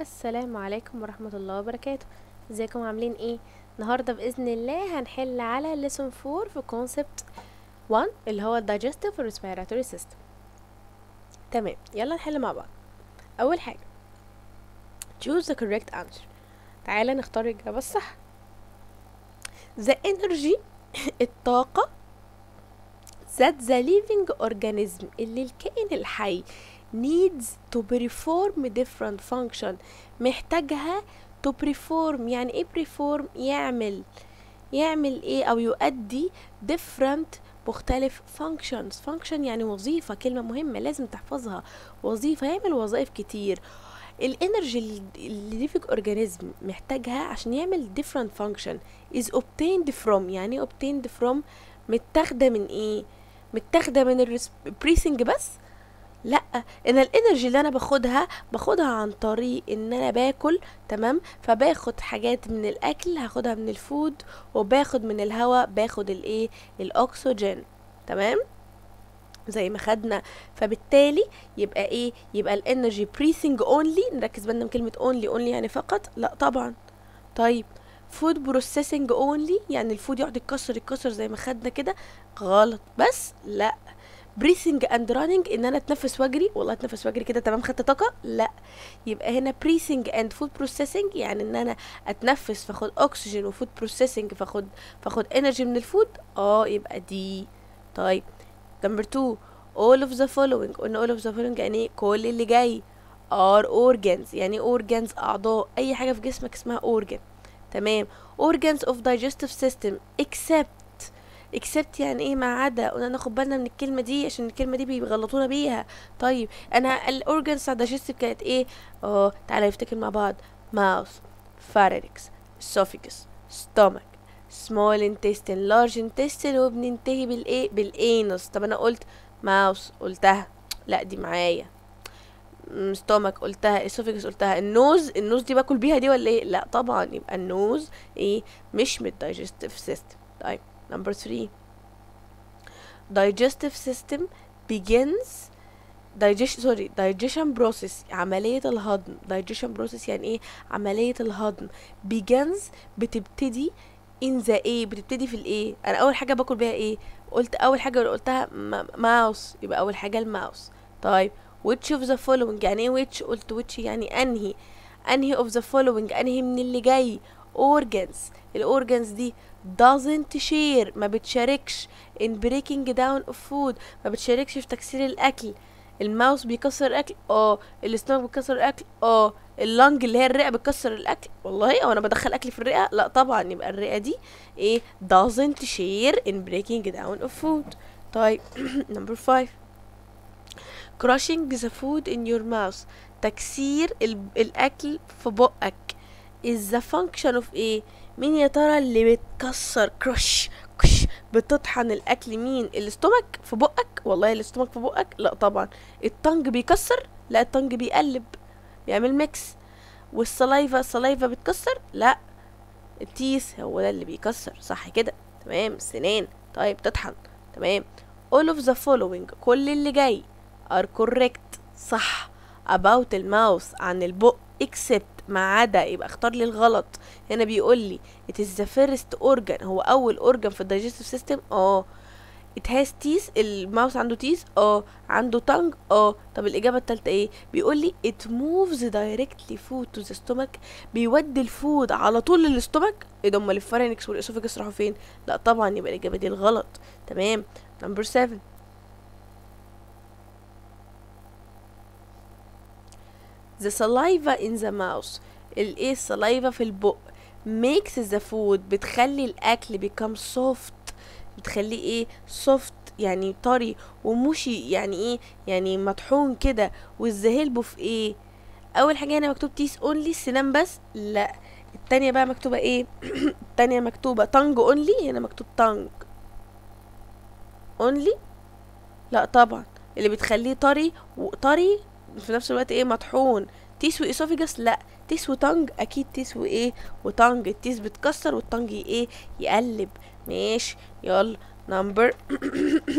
السلام عليكم ورحمة الله وبركاته ازيكم عاملين ايه النهاردة بإذن الله هنحل على lesson 4 في concept 1 اللي هو digestive و respiratory system تمام يلا نحل مع بعض أول حاجة choose the correct answer تعالى نختار الإجابة الصح the energy الطاقة that the living organism اللي الكائن الحي needs to perform different function محتاجها to perform يعني ايه perform يعمل يعمل ايه او يؤدي different مختلف functions function يعني وظيفة كلمة مهمة لازم تحفظها وظيفة يعمل وظائف كتير الانرجي اللي في اورجانيزم محتاجها عشان يعمل different function is obtained from يعني ايه obtained from متاخده من ايه متاخده من البريسنج بس لا انا الانرجي اللي انا باخدها باخدها عن طريق ان انا باكل تمام فباخد حاجات من الاكل هاخدها من الفود وباخد من الهواء باخد الايه الاكسجين تمام زي ما خدنا فبالتالي يبقى ايه يبقى الانرجي بريثنج اونلي نركز بالنا من كلمه اونلي اونلي يعني فقط لا طبعا طيب فود بروسيسنج اونلي يعني الفود يقعد يتكسر يتكسر زي ما خدنا كده غلط بس لا بريثنج اند راننج ان انا اتنفس واجري والله اتنفس واجري كده تمام خدت طاقه لا يبقى هنا بريثنج اند فود بروسيسنج يعني ان انا اتنفس فاخد اكسجين وفود بروسيسنج فاخد فاخد انرجي من الفود اه يبقى دي طيب نمبر 2 all of the following قلنا all of the following يعني ايه كل اللي جاي are organs يعني organs اعضاء اي حاجه في جسمك اسمها organ تمام organs of digestive system except except يعني ايه ما عدا قلنا ناخد بالنا من الكلمه دي عشان الكلمه دي بيغلطونا بيها طيب انا الاورجنز بتاع digestive كانت ايه اه تعالى نفتكر مع بعض mouth pharynx esophagus stomach small intestine large intestine وبننتهي بالايه بالانس طب انا قلت ماوس قلتها لا دي معايا ستومك قلتها اسوفيجس قلتها النوز النوز دي باكل بيها دي ولا ايه لا طبعا يبقى النوز ايه مش من الدايجستيف سيستم طيب نمبر 3 digestive system begins digestion sorry digestion process عملية الهضم digestion process يعني ايه عملية الهضم begins بتبتدي in the ايه بتبتدي في الايه انا اول حاجة باكل بيها ايه قلت اول حاجة قلتها ماوس يبقى اول حاجة الماوس طيب which of the following يعني ايه which قلت which يعني انهي انهي of the following انهي من اللي جاي organs الاورجنز دي doesn't share ما بتشاركش in breaking down of food ما بتشاركش في تكسير الاكل الماوس بيكسر الاكل اه الاستومك بيكسر الاكل اه اللنج اللي هي الرئه بتكسر الاكل والله او انا بدخل اكل في الرئه لا طبعا يبقى الرئه دي ايه doesn't share in breaking down of food طيب number 5 crushing the food in your mouth تكسير الاكل في بقك is the function of ايه مين يا ترى اللي بتكسر كرش كش بتطحن الاكل مين الاستومك في بقك والله الاستومك في بقك لا طبعا الطنج بيكسر لا الطنج بيقلب بيعمل ميكس والسلايفا السلايفا بتكسر لا التيث هو ده اللي بيكسر صح كده تمام السنان طيب تطحن تمام all of the following كل اللي جاي are correct صح about الماوث عن البق except ما عدا يبقى اختار لي الغلط هنا بيقول لي it is the first organ هو اول organ في الدايجستيف سيستم اه it has teeth الماوس عنده teeth اه عنده tongue اه طب الاجابه الثالثه ايه بيقول لي it moves directly food to the stomach بيودي الفود على طول للاستومك ايه ده امال الفارينكس والاسوفاجس راحوا فين لا طبعا يبقى الاجابه دي الغلط تمام نمبر 7 the saliva in the mouth الايه السلايفا في البق makes the food بتخلي الاكل become soft بتخليه ايه soft يعني طري ومشي يعني ايه يعني مطحون كده والذهلبه في ايه اول حاجه هنا مكتوب تيس اونلي السنان بس لا التانية بقى مكتوبة ايه التانية مكتوبة تانج اونلي هنا مكتوب تانج اونلي لا طبعا اللي بتخليه طري وطري في نفس الوقت ايه مطحون تيس واسوفيجاس لا تيس وتانج اكيد تيس وايه وتانج التيس بتكسر والتانج ايه يقلب ماشي يلا نمبر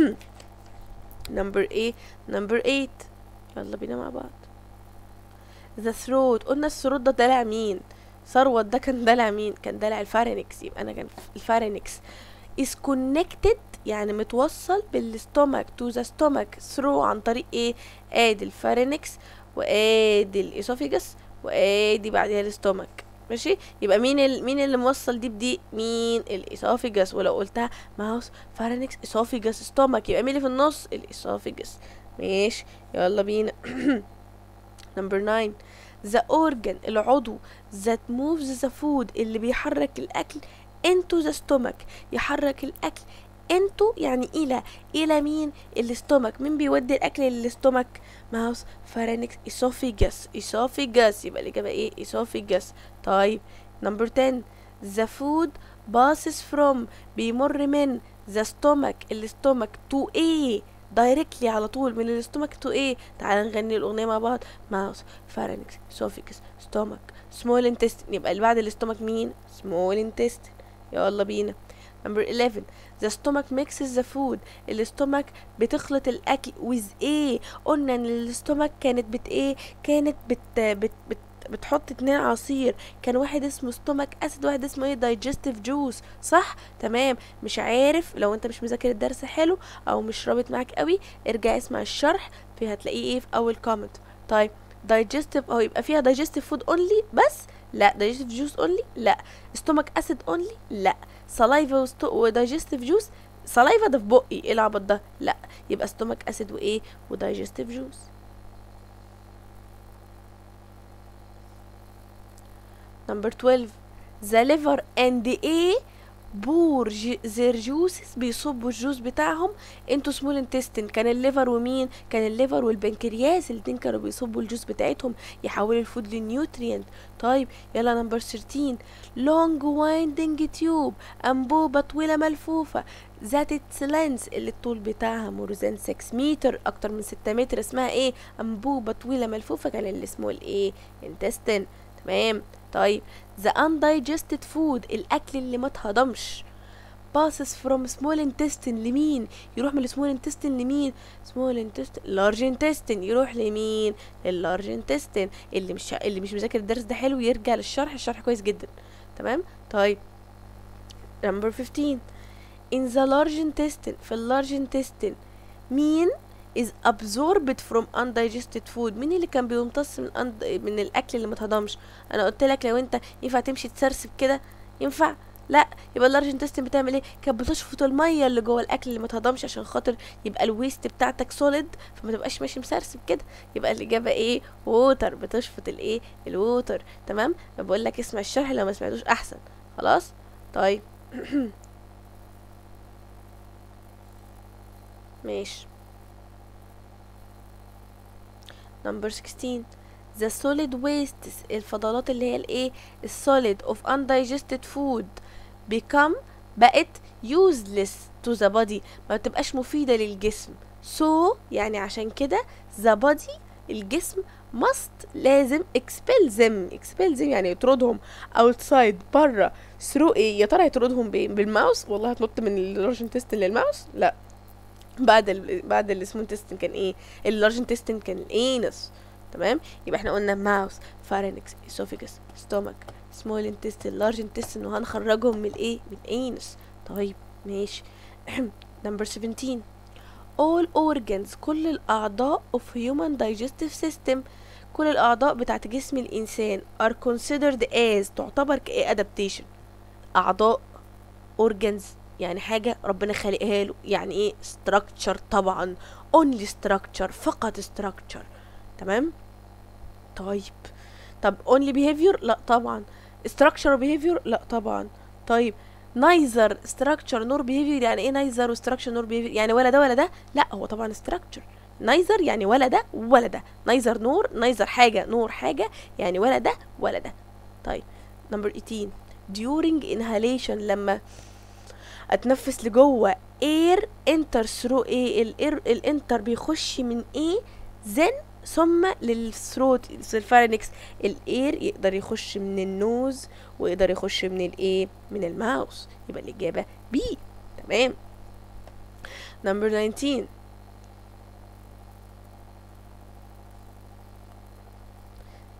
نمبر ايه نمبر 8 يلا بينا مع بعض the throat قلنا الثروت ده دلع مين ثروت ده كان دلع مين كان دلع الفارينكس يبقى انا كان الفارينكس is connected يعني متوصل بالستومك to the stomach through عن طريق ايه ادي الفارينكس وادي الاسوفيجس وادي بعدها الستومك ماشي يبقى مين ال... مين اللي موصل دي بدي مين الاسوفيجس ولو قلتها ماوس فارينكس اسوفيجس ستومك يبقى مين اللي في النص الاسوفيجس ماشي يلا بينا نمبر 9 the organ العضو that moves the food اللي بيحرك الأكل into the stomach يحرك الأكل into يعني إلى إلى مين الاستومك مين بيودي الأكل للاستومك ماوس فارينكس esophagus esophagus يبقى الإجابة إيه esophagus طيب نمبر 10 the food passes from بيمر من the stomach الاستومك to A دايركتلي على طول من الاستومك تو ايه تعال نغني الاغنيه مع بعض ماوس فارنكس سوفيكس ستومك سمول انتستين يبقى اللي بعد الاستومك مين سمول انتستين يلا بينا نمبر 11 the stomach mixes the food الاستومك بتخلط الاكل with ايه قلنا ان الاستومك كانت بت ايه كانت بت بت, بت بتحط اتنين عصير كان واحد اسمه ستومك اسيد واحد اسمه ايه دايجستيف جوس صح تمام مش عارف لو انت مش مذاكر الدرس حلو او مش رابط معاك قوي ارجع اسمع الشرح في هتلاقيه ايه في اول كومنت طيب دايجستيف او يبقى فيها دايجستيف فود اونلي بس لا دايجستيف جوس اونلي لا ستومك اسيد اونلي لا سلايفا ودايجستيف جوس سلايفا ده في بقي ايه العبط ده لا يبقى ستومك اسيد وايه ودايجستيف جوس number 12 the liver and A بور their juices بيصبوا الجوز بتاعهم انتو سمول انتستين كان الليفر ومين كان الليفر والبنكرياس الاتنين كانوا بيصبوا الجوز بتاعتهم يحولوا الفود لنيوترينت طيب يلا نمبر 13 long winding tube انبوبة طويلة ملفوفة ذات its length اللي الطول بتاعها more than 6 متر اكتر من 6 متر اسمها ايه انبوبة طويلة ملفوفة كان اللي اسمه الايه intestine تمام طيب the undigested food الأكل اللي ما اتهضمش passes from small intestine لمين يروح من السمول intestine لمين small intestine large intestine يروح لمين large intestine اللي مش اللي مش مذاكر الدرس ده حلو يرجع للشرح الشرح كويس جدا تمام طيب number 15 in the large intestine في large intestine مين is absorbed from undigested food مين اللي كان بيمتص من أند... من الاكل اللي متهضمش انا قلت لك لو انت ينفع تمشي تسرسب كده ينفع لا يبقى اللارج انتستين بتعمل ايه كانت بتشفط الميه اللي جوه الاكل اللي متهضمش عشان خاطر يبقى الويست بتاعتك سوليد فما تبقاش ماشي مسرسب كده يبقى الاجابه ايه ووتر بتشفط الايه الووتر تمام بقول لك اسمع الشرح لو ما سمعتوش احسن خلاص طيب ماشي number 16 the solid wastes الفضلات اللي هي الايه السوليد of undigested food become بقت useless to the body ما بتبقاش مفيدة للجسم so يعني عشان كده the body الجسم must لازم expel them expel them يعني يطردهم outside بره through ايه يا ترى يطردهم بالماوس والله هتنط من اللارج انتستين للماوس لا بعد ال بعد السمول انتستين كان ايه اللارج انتستين كان الانس تمام يبقى احنا قلنا ماوس فارينكس اسوفيجس ستومك سمول انتستين لارج انتستين وهنخرجهم من الايه من الانس طيب ماشي نمبر 17 all organs كل الاعضاء of human digestive system كل الاعضاء بتاعت جسم الانسان are considered as تعتبر كايه adaptation اعضاء organs يعني حاجة ربنا خالقها له يعني ايه structure طبعا only structure فقط structure تمام طيب طب only behavior لا طبعا structure behavior لا طبعا طيب neither structure nor behavior يعني ايه neither و structure nor behavior يعني ولا ده ولا ده لا هو طبعا structure neither يعني ولا ده ولا ده neither nor neither حاجة nor حاجة يعني ولا ده ولا ده طيب number 18 during inhalation لما اتنفس لجوه air enter through ايه الاير الانتر بيخش من ايه then ثم للثروت الفارنكس الاير يقدر يخش من النوز ويقدر يخش من الايه من الماوس يبقى الاجابه بي تمام نمبر 19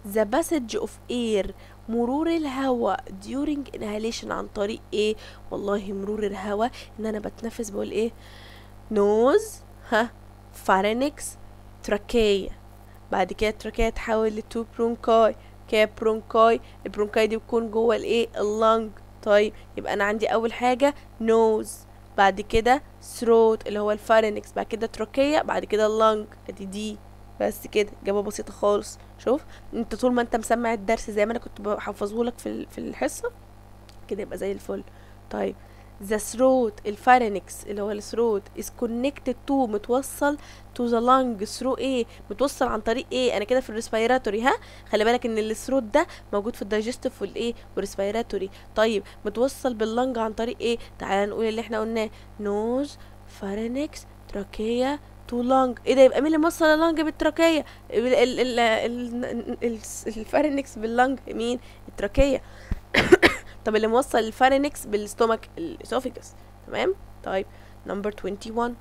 the passage of air مرور الهواء during inhalation عن طريق ايه والله مرور الهواء ان انا بتنفس بقول ايه nose ها pharynx تراكية بعد كده التراكية تحول لتو برونكاي كده برونكاي البرونكاي دي بتكون جوه الايه اللنج طيب يبقى انا عندي اول حاجة nose بعد كده throat اللي هو الفارينكس بعد كده تراكية بعد كده اللنج ادي دي بس كده اجابه بسيطه خالص شوف انت طول ما انت مسمع الدرس زي ما انا كنت بحفظه لك في في الحصه كده يبقى زي الفل طيب the throat الفارينكس اللي هو الثروت is connected to متوصل to the lung through ايه متوصل عن طريق ايه انا كده في الريسبيراتوري ها خلي بالك ان الثروت ده موجود في الدايجستيف والايه والريسبيراتوري طيب متوصل باللنج عن طريق ايه تعالى نقول اللي احنا قلناه نوز فارينكس تراكية تو لانج ايه ده يبقى مين اللي موصل اللانج بالتراكية ال ال ال ال الفارينكس باللانج مين التراكية طب اللي موصل الفارينكس بالستومك الاسوفيجس تمام طيب نمبر 21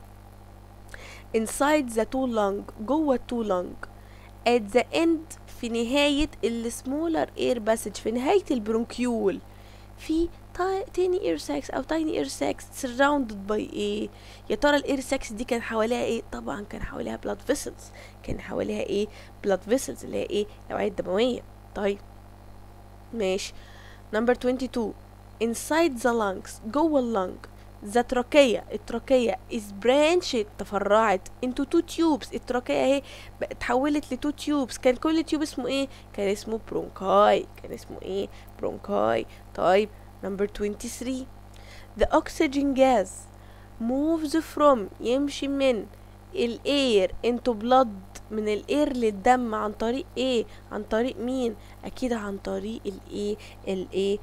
inside the two lung جوه التو lung at the end في نهاية السمولر اير باسج في نهاية البرونكيول في تاني اير ساكس او تايني اير ساكس surrounded by ايه يا ترى الاير ساكس دي كان حواليها ايه طبعا كان حواليها blood vessels كان حواليها ايه blood vessels اللي هي ايه الاوعية الدموية طيب ماشي نمبر 22 inside the lungs جوه اللنج ذا تراكية التراكية is branched تفرعت into two tubes التراكية اهي اتحولت لتو tubes كان كل تيوب اسمه ايه كان اسمه برونكاي كان اسمه ايه برونكاي طيب number 23 the oxygen gas moves from يمشي من الاير into blood من الاير للدم عن طريق ايه عن طريق مين اكيد عن طريق الايه الايه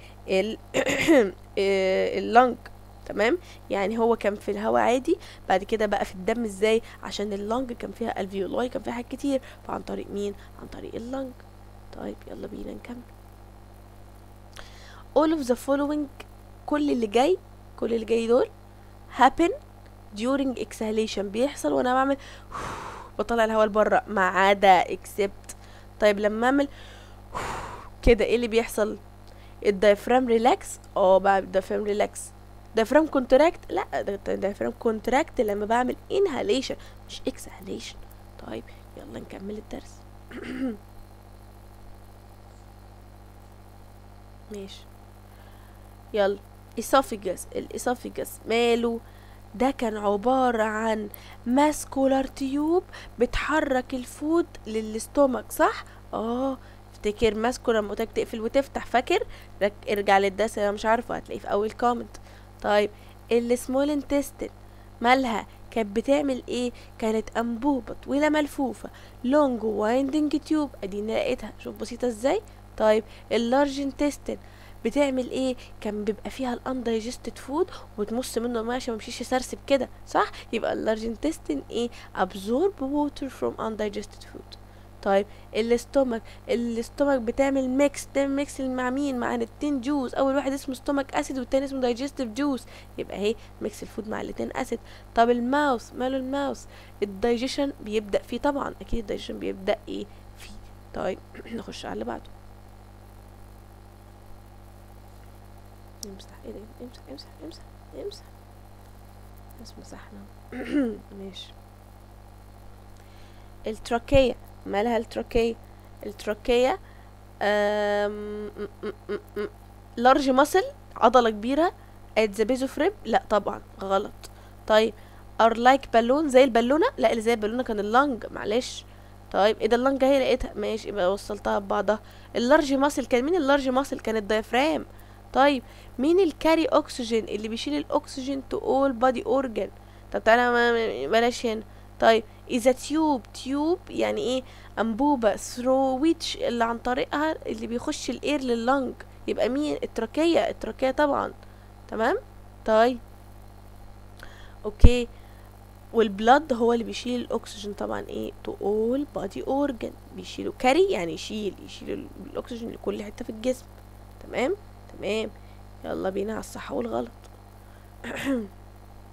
اللنج تمام يعني هو كان في الهواء عادي بعد كده بقى في الدم ازاي عشان اللنج كان فيها الفيولاي كان فيها حاجات كتير فعن طريق مين عن طريق اللنج طيب يلا بينا نكمل all of the following كل اللي جاي كل اللي جاي دول happen during exhalation بيحصل وانا بعمل بطلع الهواء لبره ما عدا except طيب لما اعمل كده ايه اللي بيحصل الدايفرام ريلاكس اه بعمل الدايفرام ريلاكس دايفرام كونتراكت لا ده دايفرام كونتراكت لما بعمل انهاليشن مش اكسهاليشن طيب يلا نكمل الدرس ماشي يلا اسوفيجاس الاسوفيجاس ماله ده كان عبارة عن ماسكولار تيوب بتحرك الفود للاستومك صح؟ اه افتكر ماسكولار لما قلتلك تقفل وتفتح فاكر؟ رك... ارجع للدرس لو مش عارفه هتلاقيه في اول كومنت طيب السمول انتستين مالها كانت بتعمل ايه كانت انبوبة طويلة ملفوفة لونج وايندنج تيوب اديني لقيتها شوف بسيطة ازاي طيب اللارج انتستين بتعمل ايه كان بيبقى فيها الاندايجستد فود وتمص منه الميه عشان ما يمشيش يسرسب كده صح يبقى اللارج انتستين ايه absorb water from undigested food طيب الاستومك الاستومك بتعمل ميكس تعمل ميكس مع مين مع الاتنين جوز اول واحد اسمه ستومك اسيد والتاني اسمه دايجستيف جوز يبقى اهي ميكس الفود مع الاتنين اسيد طب الماوس ماله الماوس الدايجيشن بيبدا فيه طبعا اكيد الدايجيشن بيبدا ايه فيه طيب نخش على اللي بعده امسح ايه ده امسح امسح امسح امسح بس مسحنا ماشي التراكية مالها التراكية التراكية لارج ماسل عضلة كبيرة at the base of rib لا طبعا غلط طيب are like بالون زي البالونة لا اللي زي البالونة كان اللنج معلش طيب ايه ده اللنج اهي لقيتها ماشي يبقى وصلتها ببعضها اللارج ماسل كان مين اللارج ماسل كان الديافرام طيب مين الكاري اكسجين اللي بيشيل الاكسجين تو اول بادي اورجان طب تعالى بلاش هنا طيب اذا تيوب تيوب يعني ايه انبوبة ثرو ويتش اللي عن طريقها اللي بيخش الاير لللنج يبقى مين التراكية التراكية طبعا تمام طيب اوكي والبلد هو اللي بيشيل الاكسجين طبعا ايه تو اول بادي اورجان بيشيله كاري يعني يشيل يشيل الاكسجين لكل حته في الجسم تمام تمام يلا بينا على الصح والغلط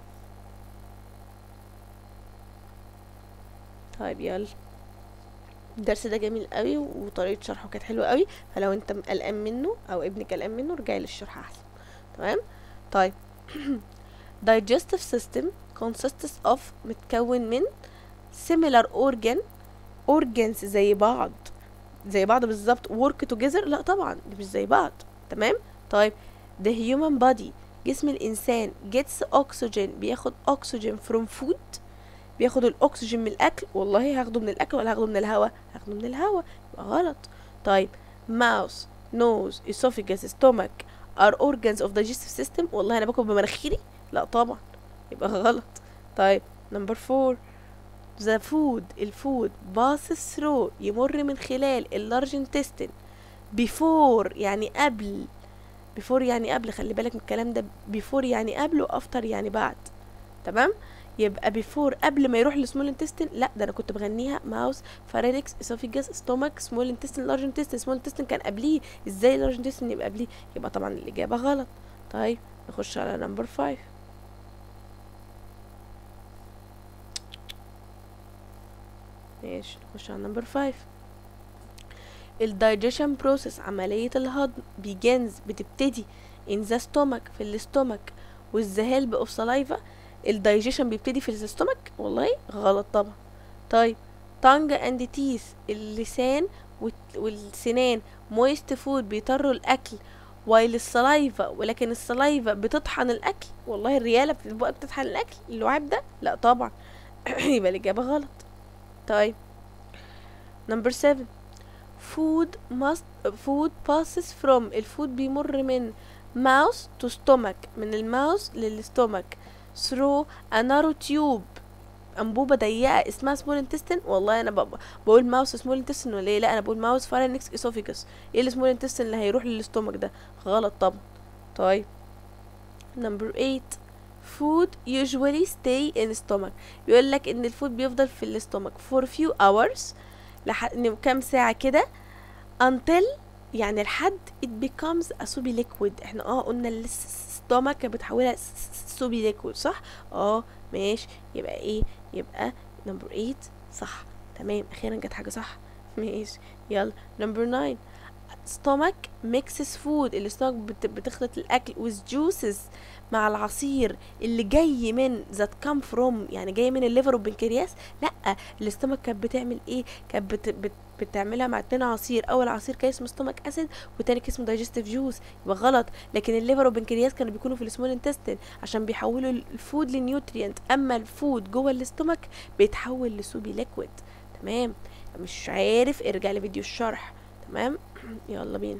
طيب يلا الدرس ده جميل قوي وطريقه شرحه كانت حلوه قوي فلو انت قلقان منه او ابنك قلقان منه ارجعي للشرح احسن تمام طيب digestive system consists of متكون من similar organ organs زي بعض زي بعض بالظبط work together لا طبعا دي مش زي بعض تمام طيب the human body جسم الانسان gets oxygen بياخد oxygen from food بياخد الاكسجين من الاكل والله هاخده من الاكل ولا هاخده من الهواء هاخده من الهواء يبقى غلط طيب mouth nose esophagus stomach are organs of digestive system والله انا باكل بمناخيري لا طبعا يبقى غلط طيب نمبر فور the food الفود passes through يمر من خلال اللارج intestine before يعني قبل before يعني قبل خلي بالك من الكلام ده before يعني قبل و after يعني بعد تمام يبقى before قبل ما يروح لسمول intestine لا ده انا كنت بغنيها ماوس فارينكس اسوفيجاس ستومك سمول intestine لارج intestine سمول intestine كان قبليه ازاي لارج intestine يبقى قبليه يبقى طبعا الاجابه غلط طيب نخش على نمبر 5 ماشي نخش على نمبر 5 الدايجيشن بروسيس عملية الهضم begins بتبتدي in the stomach في الاستومك with the help of saliva الدايجيشن بيبتدي في الاستومك والله غلط طبعا طيب tongue and teeth اللسان والت- والسنان moist food بيطروا الاكل while السلايفا ولكن السلايفا بتطحن الاكل والله الرياله في البق بتطحن الاكل اللعاب ده لا طبعا يبقى الاجابه غلط طيب نمبر 7 food must food passes from الفود بيمر من mouth to stomach من الماوس للستومك through a narrow tube انبوبه ضيقه اسمها small intestine والله انا ب- بقول ماوس small intestine ولا ايه لا انا بقول ماوس pharynx esophagus ايه السمول intestine اللي هيروح للستومك ده غلط طبعا طيب number 8 food usually stay in stomach يقول لك ان الفود بيفضل في الاستومك for few hours لحد كام ساعه كده until يعني لحد it becomes a soupy liquid احنا اه قلنا الستومك بتحولها soupy liquid صح اه ماشي يبقى ايه يبقى number 8 صح تمام اخيرا جت حاجه صح ماشي يلا number 9 stomach mixes food الاستومك بت- بتخلط الاكل with juices مع العصير اللي جاي من that come from يعني جاي من الليفر والبنكرياس لا الاستومك كانت بتعمل ايه كانت بت بت بتعملها مع اتنين عصير اول عصير كان اسمه ستومك اسيد وتاني كان اسمه دايجستيف جوس يبقى غلط لكن الليفر والبنكرياس كانوا بيكونوا في السمول انتستين عشان بيحولوا الفود لنيوتريانت اما الفود جوه الاستومك بيتحول لسوبي ليكويد تمام مش عارف ارجع لفيديو الشرح تمام يلا بينا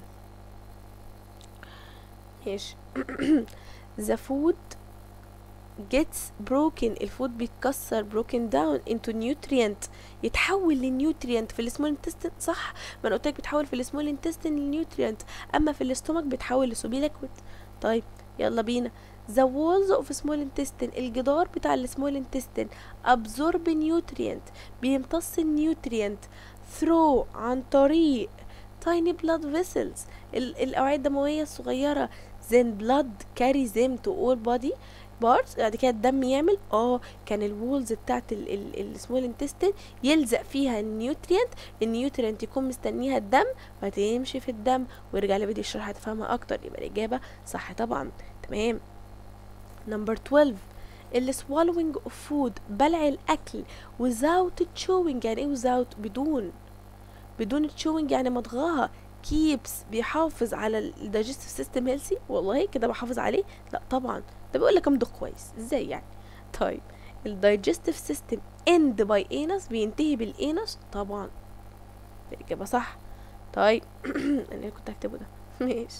ماشي the food gets broken الفود بيتكسر broken down into nutrient يتحول لنيوتريانت في السمول انتستين صح ما انا قلت لك بيتحول في السمول انتستين لنيوتريانت اما في الاستومك بيتحول لسوبي ليكويد طيب يلا بينا the walls of small intestine الجدار بتاع السمول intestine absorb nutrient بيمتص النيوتريانت through عن طريق tiny blood vessels ال- الأوعية الدموية الصغيرة then blood carries them to all body parts بعد كده الدم يعمل اه كان الوولز بتاعت السمول انتستين يلزق فيها النيوترينت النيوترينت يكون مستنيها الدم فتمشي في الدم ويرجع لفيديو الشرح هتفهمها اكتر يبقى الاجابه صح طبعا تمام نمبر 12 ال swallowing of food بلع الاكل without chewing يعني ايه without بدون بدون chewing يعني مضغها كيبس بيحافظ على الدايجستيف سيستم هيلثي والله كده بحافظ عليه لا طبعا ده بيقول لك امضغ كويس ازاي يعني طيب الدايجستيف سيستم اند باي انس بينتهي بالانس طبعا الاجابه صح طيب انا كنت هكتبه ده ماشي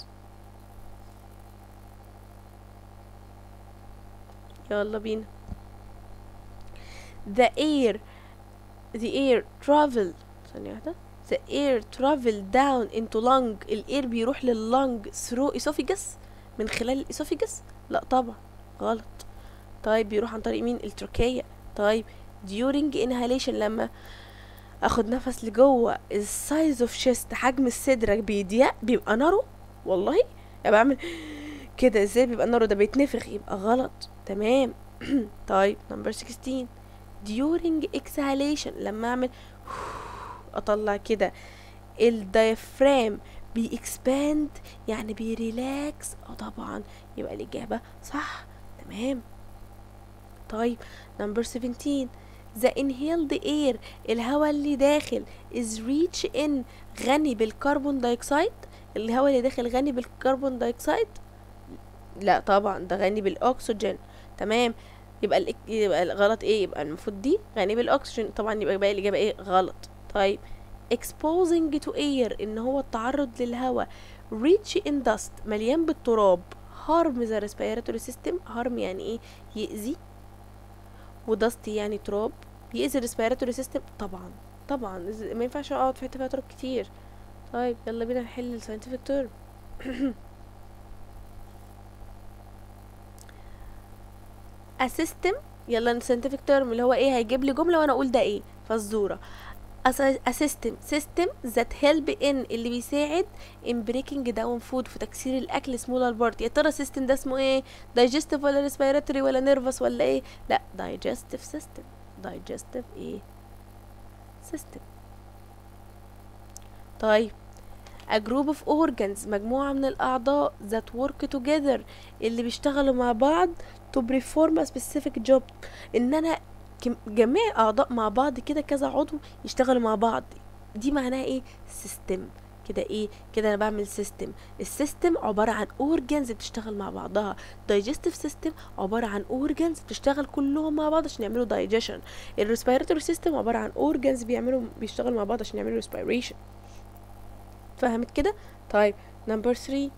يلا بينا the air the air travel ثانية واحدة the air travel down into lung الاير بيروح لللنج through esophagus من خلال الاسوفيجس لا طبعا غلط طيب بيروح عن طريق مين التركية طيب during inhalation لما اخد نفس لجوه السايز اوف شيست حجم الصدر بيضيق بيبقى نارو والله يعني بعمل كده ازاي بيبقى نارو ده بيتنفخ يبقى غلط تمام طيب نمبر 16 during exhalation لما اعمل اطلع كده الدايفرام بيكسباند يعني بيريلاكس اه طبعا يبقى الاجابه صح تمام طيب نمبر 17 the inhaled air الهواء اللي داخل is rich in غني بالكربون دايوكسيد الهواء اللي داخل غني بالكربون دايوكسيد لا طبعا ده غني بالاكسجين تمام يبقى الإك... يبقى الغلط ايه يبقى المفروض دي غني بالاكسجين طبعا يبقى بقى الاجابه ايه غلط طيب exposing to air ان هو التعرض للهواء rich in dust مليان بالتراب harm the respiratory system harm يعني ايه يأذي ودست يعني تراب يأذي الريسبيراتوري سيستم طبعا طبعا إز- ما ينفعش اقعد في حته فيها تراب كتير طيب يلا بينا نحل الساينتفك تيرم a system يلا الساينتفك تيرم اللي هو ايه هيجيب لي جمله وانا اقول ده ايه فالزوره a sy- a system system that help in اللي بيساعد in breaking down food في تكسير الاكل smaller part يا ترى السيستم ده اسمه ايه digestive ولا respiratory ولا nervous ولا ايه لا digestive system digestive ايه system طيب a group of organs مجموعة من الأعضاء that work together اللي بيشتغلوا مع بعض to perform a specific job إن أنا كم- جميع أعضاء مع بعض كده كذا عضو يشتغلوا مع بعض دي معناها إيه system كده ايه كده انا بعمل سيستم السيستم عباره عن اورجانز بتشتغل مع بعضها digestive سيستم عباره عن اورجانز بتشتغل كلهم مع بعض عشان يعملوا digestion الريسبيراتوري سيستم عباره عن اورجانز بيعملوا بيشتغلوا مع بعض عشان يعملوا respiration فهمت كده طيب نمبر 3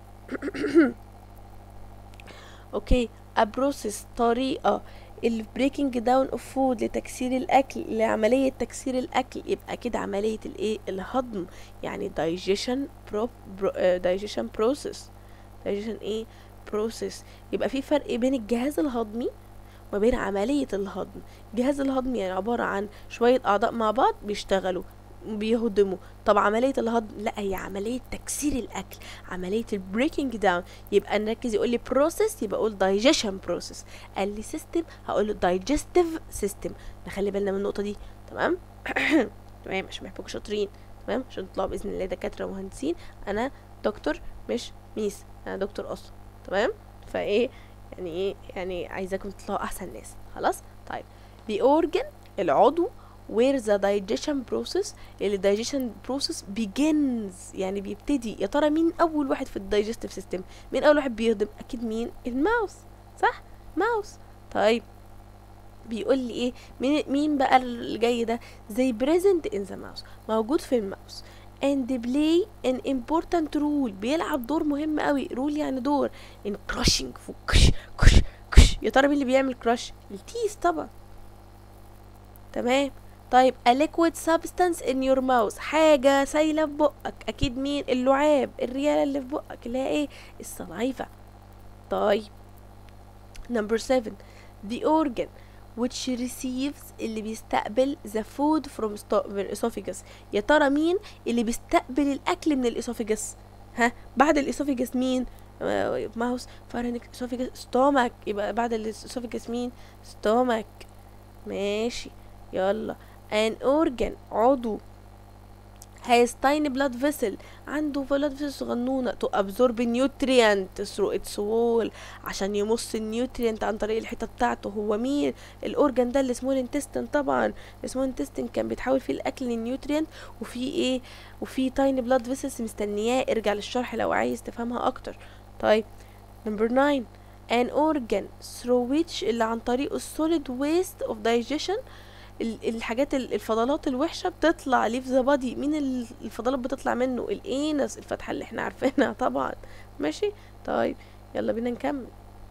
اوكي a process طريقه البريكنج داون اوف فود لتكسير الاكل لعمليه تكسير الاكل يبقى كده عمليه الايه الهضم يعني digestion pro, pro, uh, digestion process digestion ايه process يبقى في فرق بين الجهاز الهضمي وما بين عملية الهضم الجهاز الهضمي يعني عبارة عن شوية أعضاء مع بعض بيشتغلوا بيهضموا طب عملية الهضم لا هي عملية تكسير الأكل عملية البريكنج داون يبقى نركز يقول لي process يبقى أقول digestion process قال لي system هقول له digestive system نخلي بالنا من النقطة دي تمام تمام عشان ما يبقوا شاطرين تمام عشان تطلعوا بإذن الله دكاترة ومهندسين أنا دكتور مش ميس أنا دكتور أصلا تمام فإيه يعني إيه يعني عايزاكم تطلعوا أحسن ناس خلاص طيب the organ العضو where the digestion process اللي digestion process begins يعني بيبتدي يا ترى مين اول واحد في الدايجستيف سيستم مين اول واحد بيهضم اكيد مين الماوس صح ماوس طيب بيقول لي ايه مين مين بقى اللي جاي ده زي present in the mouse موجود في الماوس and play an important role بيلعب دور مهم قوي رول يعني دور in crushing فوق كش كش كش يا ترى مين اللي بيعمل كراش التيث طبعا تمام طيب a liquid substance in your mouth حاجة سايلة في بقك أكيد مين اللعاب الريالة اللي في بقك اللي هي ايه السلايفا طيب number seven the organ which receives اللي بيستقبل the food from sto- من esophagus يا ترى مين اللي بيستقبل الأكل من الإسوفيجس ها بعد الإسوفيجس مين ماوس فارنك اسوفيجس ستومك يبقى بعد الاسوفيجس مين ستومك ماشي يلا an organ عضو has tiny blood vessel عنده blood vessel صغنونة to absorb nutrient through its wall عشان يمص النيوترينت عن طريق الحتة بتاعته هو مين الأورجان ده اللي اسمه الانتستين طبعا اسمه الانتستين كان بيتحول فيه الأكل للنيوترينت وفي ايه وفي tiny blood vessels مستنياه ارجع للشرح لو عايز تفهمها أكتر طيب number 9 an organ through which اللي عن طريقه السوليد waste of digestion ال- الحاجات ال- الفضلات الوحشة بتطلع ليه في ذا بادي مين ال- الفضلات بتطلع منه الانس الفتحة اللي احنا عارفينها طبعا ماشي طيب يلا بينا نكمل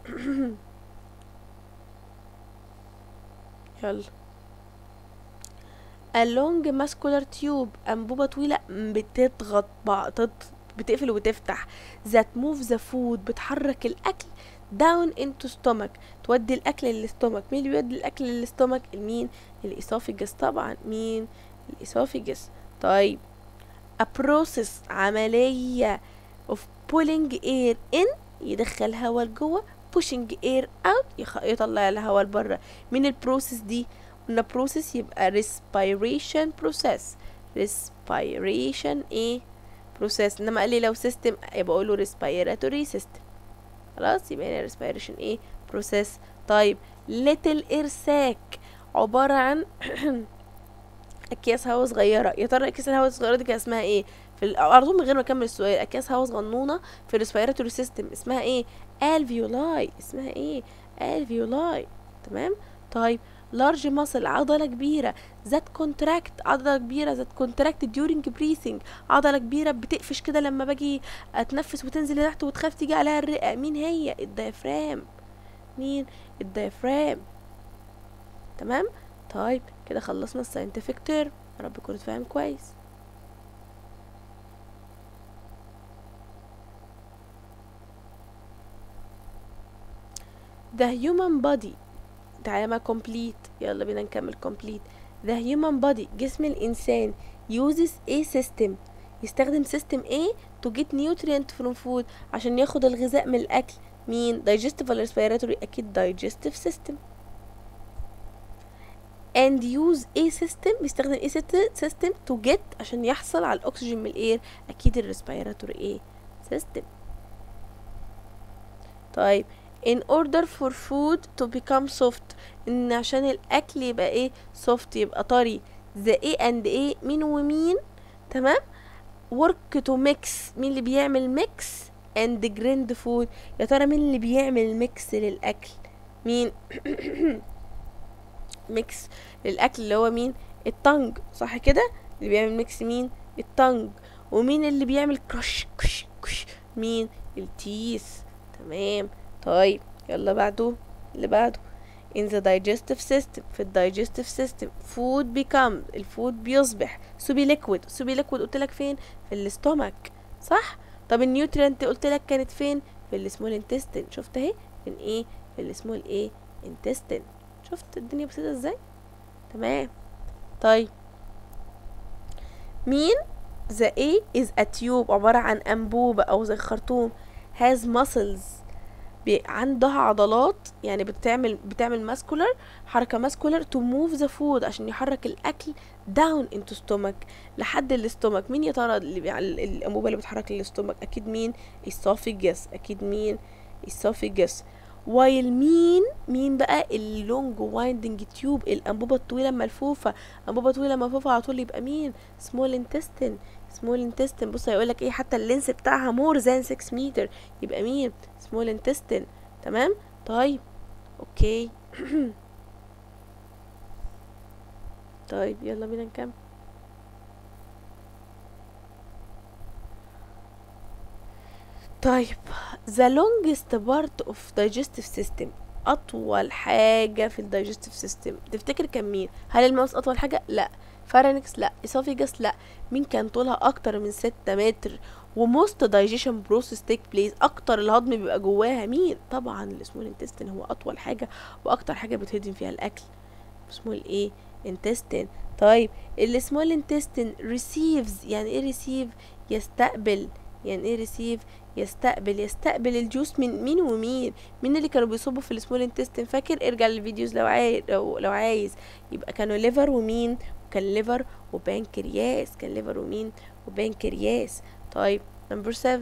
يلا a long muscular tube أنبوبة طويلة بتضغط بعض تض- بتقفل وتفتح that move the food بتحرك الأكل down into stomach تودي الأكل للستومك مين اللي بيودي الأكل للستومك المين الإسوفيجس طبعا مين الإسوفيجس طيب a process عملية of pulling air in يدخل هواء لجوه pushing air out يخ... يطلع الهواء لبره مين البروسيس دي قلنا process يبقى respiration process respiration ايه process انما قال لي لو system يبقى اقول له respiratory system خلاص يبقى هنا respiration ايه process طيب little air sac عبارة عن اكياس هواء صغيرة يا ترى اكياس الهواء الصغيرة دي كان اسمها ايه في ال- على طول من غير ما اكمل السؤال اكياس هواء صغنونة في الريسبيراتوري سيستم اسمها ايه الفيولاي اسمها ايه الفيولاي تمام طيب لارج ماسل عضلة كبيرة ذات كونتراكت عضلة كبيرة ذات كونتراكت during breathing عضلة كبيرة بتقفش كده لما باجي اتنفس وتنزل لتحت وتخاف تيجي عليها الرئة مين هي الديافرام مين الديافرام تمام طيب كده خلصنا الساينتفك تيرم يا رب تكونوا فاهم كويس The human body تعالى ما complete يلا بينا نكمل complete The human body جسم الإنسان uses a system يستخدم system A to get nutrient from food عشان ياخد الغذاء من الأكل مين digestive ولا respiratory أكيد digestive system and use a system بيستخدم a syst- system to get عشان يحصل على الأكسجين من الإير أكيد الريسبيراتوري ايه system طيب in order for food to become soft ان عشان الاكل يبقى ايه soft يبقى طري the A and A مين ومين تمام work to mix مين اللي بيعمل mix and grind food يا ترى مين اللي بيعمل mix للاكل مين mix للاكل اللي هو مين التانج صح كده اللي بيعمل ميكس مين التانج ومين اللي بيعمل كرش كش كش مين التيث تمام طيب يلا بعده اللي بعده in the digestive system في ال digestive system food become الفود بيصبح سوبي liquid سوبي liquid قلت لك فين في الاستومك صح طب النيوترينت قلت لك كانت فين في السمول intestine شفت اهي فين ايه في السمول ايه intestine شفت الدنيا بسيطة ازاي تمام طيب مين the A is a tube عبارة عن أنبوبة أو زي خرطوم has muscles بي عندها عضلات يعني بتعمل بتعمل ماسكولار حركة ماسكولار to move the food عشان يحرك الأكل down into stomach لحد الاستومك مين يا ترى اللي بي... ال- الأنبوبة اللي بتحرك الاستومك أكيد مين esophagus أكيد مين esophagus while مين مين بقى اللونج وايندنج تيوب الأنبوبة الطويلة الملفوفة أنبوبة طويلة ملفوفة على طول يبقى مين small intestine small intestine بص هيقولك ايه حتى اللينس بتاعها more than 6 متر يبقى مين small intestine تمام طيب اوكي طيب يلا بينا نكمل طيب the longest part of digestive system اطول حاجه في الدايجستيف سيستم تفتكر كان مين هل الماوس اطول حاجه لا فارنكس لا اسوفيجاس لا مين كان طولها اكتر من 6 متر وموست دايجيشن بروسيس تيك بليس اكتر الهضم بيبقى جواها مين طبعا السمول انتستين هو اطول حاجه واكتر حاجه بتهضم فيها الاكل سمول ايه انتستين طيب السمول انتستين ريسيفز يعني ايه ريسيف يستقبل يعني ايه ريسيف يستقبل يستقبل الجوس من مين ومين مين اللي كانوا بيصبوا في السمول انتستين فاكر ارجع للفيديوز لو عايز لو, لو عايز يبقى كانوا ليفر ومين كان ليفر وبانكرياس كان ليفر ومين وبانكرياس طيب نمبر 7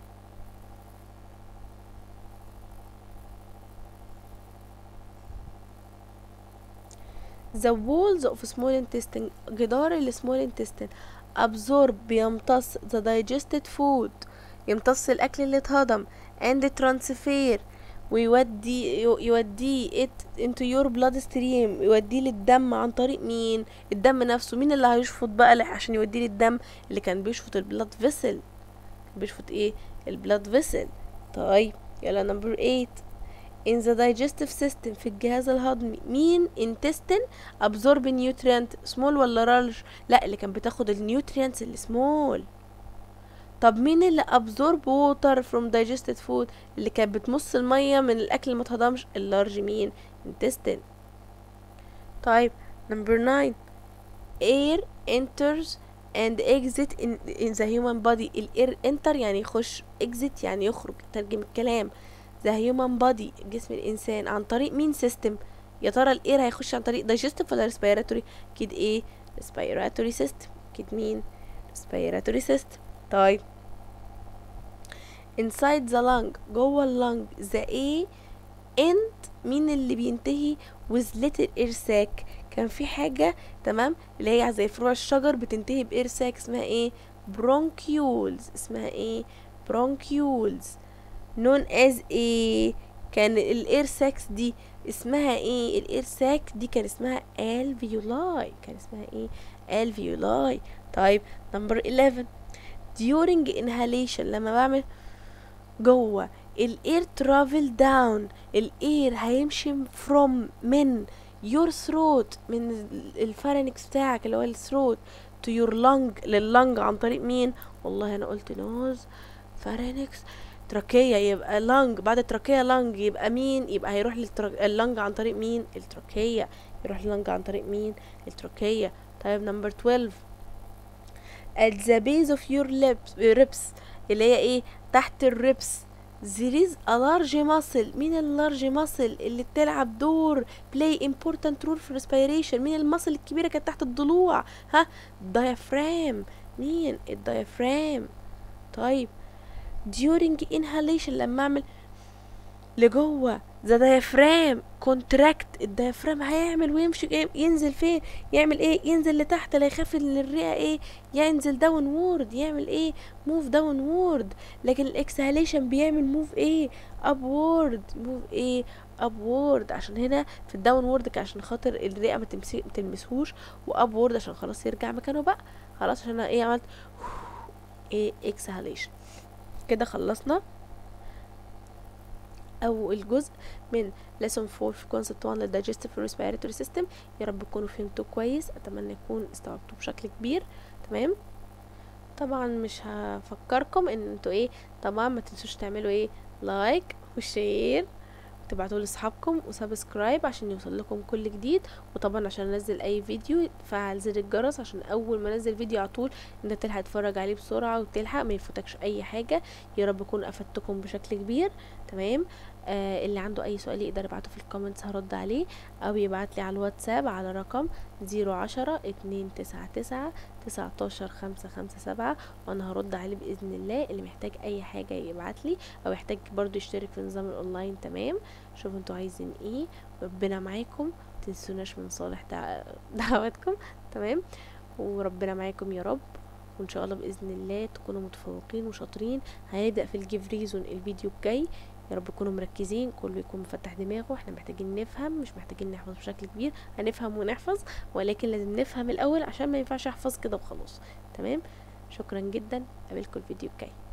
The walls of small intestine جدار السمول intestine absorb بيمتص the digested food يمتص الأكل اللي اتهضم and transfer ويودي يوديه it into your blood stream يوديه للدم عن طريق مين الدم نفسه مين اللي هيشفط بقى لح- عشان يوديه للدم اللي كان بيشفط البلاد فيسل بيشفط ايه البلاد فيسل طيب يلا نمبر 8 in the digestive system في الجهاز الهضمي مين intestine absorb nutrient small ولا large لا اللي كان بتاخد النيوترينتس اللي small طب مين اللي absorb water from digested food اللي كانت بتمص المية من الأكل اللي ما اتهضمش اللارج مين intestine طيب number 9 air enters and exit in, in the human body الاير enter يعني يخش exit يعني يخرج ترجم الكلام the human body جسم الإنسان عن طريق مين system يا ترى الاير هيخش عن طريق digestive ولا respiratory اكيد ايه respiratory system اكيد مين respiratory system طيب inside the lung جوه اللنج the A end مين اللي بينتهي with little air sac كان في حاجة تمام اللي هي زي فروع الشجر بتنتهي بإير ساك اسمها ايه bronchioles اسمها ايه bronchioles known as ايه كان الاير ساكس دي اسمها ايه الاير ساك دي كان اسمها alveoli كان اسمها ايه alveoli طيب نمبر 11 during inhalation لما بعمل جوه الاير ترافل داون الاير هيمشي from من your throat من الفارنكس بتاعك اللي هو الثروت to your lung لللنج عن طريق مين والله انا قلت نوز فارنكس تراكية يبقى لنج بعد التراكية لنج يبقى مين يبقى هيروح لللنج عن طريق مين التراكية يروح لللنج عن طريق مين التراكية طيب نمبر 12 at the base of your lips ribs اللي هي ايه تحت الربس there is a large muscle مين اللارج muscle اللي بتلعب دور play important role في respiration مين المصل الكبيرة كانت تحت الضلوع ها diaphragm مين الديافرام طيب during inhalation لما اعمل لجوه ذا ديافرام كونتراكت الديافرام هيعمل ويمشي إيه؟ ينزل فين يعمل ايه ينزل لتحت لا يخاف ان الرئه ايه ينزل داون وورد يعمل ايه موف داون وورد لكن الاكسهاليشن بيعمل موف ايه اب وورد موف ايه اب وورد عشان هنا في الداون وورد عشان خاطر الرئه ما تلمسهوش واب وورد عشان خلاص يرجع مكانه بقى خلاص عشان ايه عملت ايه اكسهاليشن كده خلصنا اول جزء من lesson 4 في concept 1 لل digestive respiratory system يا رب تكونوا فهمتوه كويس اتمنى يكون استوعبتوه بشكل كبير تمام طبعا مش هفكركم ان انتوا ايه طبعا ما تنسوش تعملوا ايه لايك وشير تبعتوا لاصحابكم وسبسكرايب عشان يوصل لكم كل جديد وطبعا عشان انزل اي فيديو فعل زر الجرس عشان اول ما انزل فيديو على طول انت تلحق تتفرج عليه بسرعه وتلحق ما يفوتكش اي حاجه يا رب اكون افدتكم بشكل كبير تمام آه اللي عنده اي سؤال يقدر يبعته في الكومنتس هرد عليه او يبعت لي على الواتساب على رقم زيرو عشرة اتنين تسعة تسعة تسعتاشر خمسة خمسة سبعة وانا هرد عليه باذن الله اللي محتاج اي حاجة يبعت لي او يحتاج برضو يشترك في نظام الاونلاين تمام شوفوا انتوا عايزين ايه ربنا معاكم متنسوناش من صالح دع... دعواتكم تمام وربنا معاكم يا رب وان شاء الله باذن الله تكونوا متفوقين وشاطرين هنبدا في الجيف ريزون الفيديو الجاي يا رب تكونوا مركزين كله يكون مفتح دماغه احنا محتاجين نفهم مش محتاجين نحفظ بشكل كبير هنفهم ونحفظ ولكن لازم نفهم الاول عشان ما ينفعش احفظ كده وخلاص تمام شكرا جدا قابلكم الفيديو الجاي